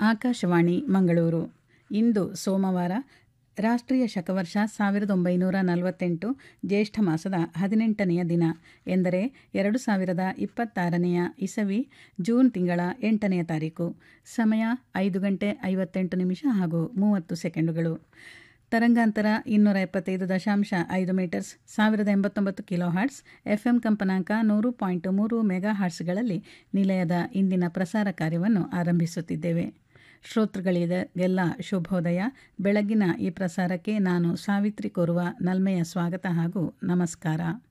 ಆಕಾಶವಾಣಿ ಮಂಗಳೂರು ಇಂದು ಸೋಮವಾರ ರಾಷ್ಟ್ರೀಯ ಶಕವರ್ಷ ಸಾವಿರದ ಒಂಬೈನೂರ ನಲವತ್ತೆಂಟು ಜ್ಯೇಷ್ಠ ಮಾಸದ ಹದಿನೆಂಟನೆಯ ದಿನ ಎಂದರೆ ಎರಡು ಸಾವಿರದ ಇಪ್ಪತ್ತಾರನೆಯ ಇಸವಿ ಜೂನ್ ತಿಂಗಳ ಎಂಟನೆಯ ತಾರೀಕು ಸಮಯ ಐದು ಗಂಟೆ ಐವತ್ತೆಂಟು ನಿಮಿಷ ಹಾಗೂ ಮೂವತ್ತು ಸೆಕೆಂಡುಗಳು ತರಂಗಾಂತರ ಇನ್ನೂರ ಎಪ್ಪತ್ತೈದು ದಶಾಂಶ ಐದು ಮೀಟರ್ಸ್ ಸಾವಿರದ ಎಂಬತ್ತೊಂಬತ್ತು ಕಿಲೋ ಹಾರ್ಟ್ಸ್ ಎಫ್ ಎಂ ಕಂಪನಾಂಕ ನೂರು ಪಾಯಿಂಟ್ ಮೂರು ಮೆಗಾ ಹಾರ್ಟ್ಸ್ಗಳಲ್ಲಿ ನಿಲಯದ ಇಂದಿನ ಪ್ರಸಾರ ಕಾರ್ಯವನ್ನು ಆರಂಭಿಸುತ್ತಿದ್ದೇವೆ ಶ್ರೋತೃಗಳಿಗೆಲ್ಲ ಶುಭೋದಯ ಬೆಳಗಿನ ಈ ಪ್ರಸಾರಕ್ಕೆ ನಾನು ಸಾವಿತ್ರಿ ಕೋರುವ ನಲ್ಮೆಯ ಸ್ವಾಗತ ಹಾಗೂ ನಮಸ್ಕಾರ